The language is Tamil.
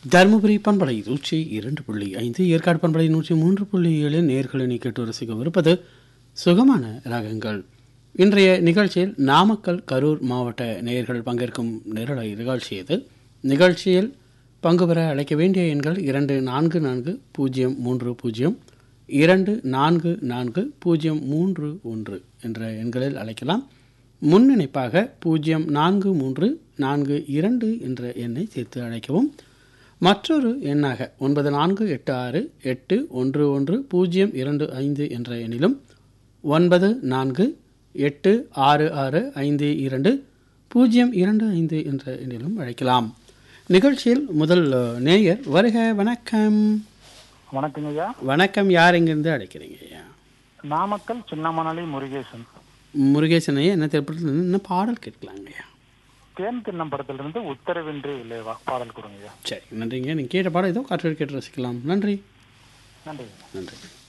தருமபுரி பண்பலை நூற்றி இரண்டு புள்ளி ஐந்து ஏற்காடு பண்பலை நூற்றி மூன்று புள்ளி ஏழு நேர்களை கேட்டு ரசிக்கவிருப்பது சுகமான ராகங்கள் இன்றைய நிகழ்ச்சியில் நாமக்கல் கரூர் மாவட்ட நேயர்கள் பங்கேற்கும் நேரலை நிகழ்ச்சி இது நிகழ்ச்சியில் பங்கு பெற அழைக்க வேண்டிய எண்கள் இரண்டு நான்கு நான்கு பூஜ்ஜியம் மூன்று பூஜ்ஜியம் இரண்டு நான்கு நான்கு பூஜ்ஜியம் மூன்று ஒன்று என்ற எண்களில் அழைக்கலாம் முன்னிணைப்பாக பூஜ்ஜியம் நான்கு மூன்று நான்கு இரண்டு என்ற எண்ணை சேர்த்து அழைக்கவும் மற்றொரு எண்ணாக ஒன்பது நான்கு எட்டு ஆறு எட்டு ஒன்று ஒன்று பூஜ்ஜியம் இரண்டு ஐந்து என்ற எண்ணிலும் ஒன்பது நான்கு எட்டு ஆறு ஆறு ஐந்து இரண்டு பூஜ்ஜியம் இரண்டு ஐந்து என்ற எண்ணிலும் அழைக்கலாம் நிகழ்ச்சியில் முதல் அஹ், நேயர் வருக வணக்கம் வணக்கங்க ஐயா வணக்கம் யார் எங்கிருந்து அழைக்கிறீங்க ஐயா நாமக்கல் சின்னமணலி முருகேசன் முருகேசன் ஐயா என்ன திரைப்படத்தில் என்ன பாடல் கேட்கலாங்க ஐயா தேன் தின்னம் படத்திலிருந்து உத்தரவின்றி இல்லைவா பாடல் கொடுங்க ஐயா சரி நன்றிங்க நீங்கள் கேட்ட பாடம் ஏதோ காற்று கேட்டு ரசிக்கலாம் நன்றி நன்றி நன்றி